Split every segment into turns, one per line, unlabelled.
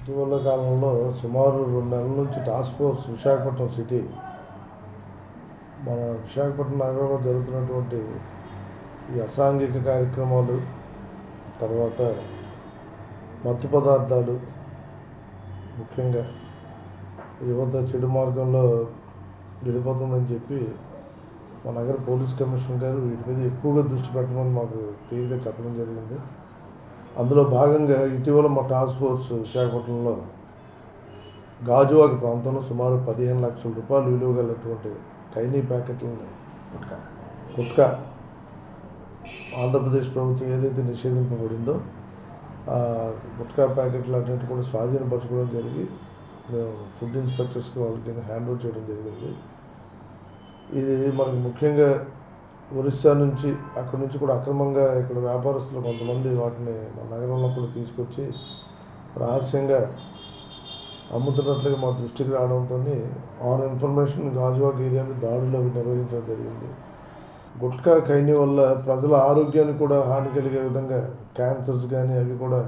ఇటీవల కాలంలో సుమారు రెండు నెలల నుంచి టాస్క్ ఫోర్స్ విశాఖపట్నం సిటీ మన విశాఖపట్నం నగరంలో జరుగుతున్నటువంటి ఈ అసాంఘిక కార్యక్రమాలు తర్వాత మత్తు పదార్థాలు ముఖ్యంగా యువత చెడు మార్గంలో వెళ్ళిపోతుందని చెప్పి మా నగర పోలీస్ కమిషనర్ గారు వీటి మీద ఎక్కువగా దృష్టి పెట్టమని మాకు క్లియర్గా చెప్పడం జరిగింది అందులో భాగంగా ఇటీవల మా టాస్క్ ఫోర్స్ విశాఖపట్నంలో గాజువాక ప్రాంతంలో సుమారు పదిహేను లక్షల రూపాయలు విలువ గలటువంటి కైనీ ప్యాకెట్లను గుట్కా ఆంధ్రప్రదేశ్ ప్రభుత్వం ఏదైతే నిషేధింపబడిందో ఆ గుట్కా ప్యాకెట్లు అన్నింటి కూడా స్వాధీనపరచుకోవడం జరిగి మేము ఫుడ్ ఇన్స్పెక్టర్స్కి వాళ్ళకి హ్యాండ్ ఓవర్ చేయడం జరిగింది ఇది మనకు ముఖ్యంగా ఒరిస్సా నుంచి అక్కడ నుంచి కూడా అక్రమంగా ఇక్కడ వ్యాపారస్తులు కొంతమంది వాటిని మన నగరంలో కూడా తీసుకొచ్చి రహస్యంగా అమ్ముతున్నట్లుగా మా దృష్టికి రావడంతో ఆన్ ఇన్ఫర్మేషన్ గాజువాక్ ఏరియాలో దాడులు అవి నిర్వహించడం జరిగింది గుట్కా ఖైనీ వల్ల ప్రజల ఆరోగ్యానికి కూడా హాని కలిగే విధంగా క్యాన్సర్స్ కానీ అవి కూడా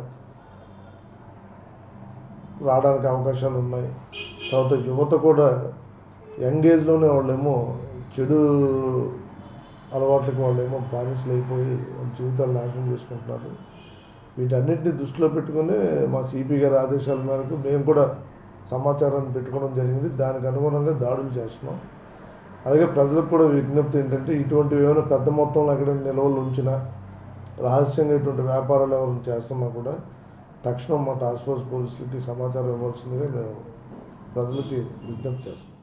రావడానికి అవకాశాలు ఉన్నాయి తర్వాత యువత కూడా యంగ్ ఏజ్లోనే వాళ్ళేమో చెడు అలవాట్లకి వాళ్ళేమో బానిసలు అయిపోయి వాళ్ళ జీవితాలు నాశనం చేసుకుంటున్నారు వీటన్నిటిని దృష్టిలో పెట్టుకుని మా సిపి గారి ఆదేశాల మేరకు మేము కూడా సమాచారాన్ని పెట్టుకోవడం జరిగింది దానికి అనుగుణంగా దాడులు చేస్తున్నాం అలాగే ప్రజలకు కూడా విజ్ఞప్తి ఏంటంటే ఇటువంటివి ఏమైనా పెద్ద మొత్తంలో ఎక్కడైనా నిల్వలు ఉంచినా రహస్యంగా ఇటువంటి వ్యాపారాలు ఎవరైనా చేస్తున్నా కూడా తక్షణం మా టాస్క్ ఫోర్స్ పోలీసులకి సమాచారం ఇవ్వాల్సిందిగా మేము ప్రజలకి విజ్ఞప్తి చేస్తున్నాం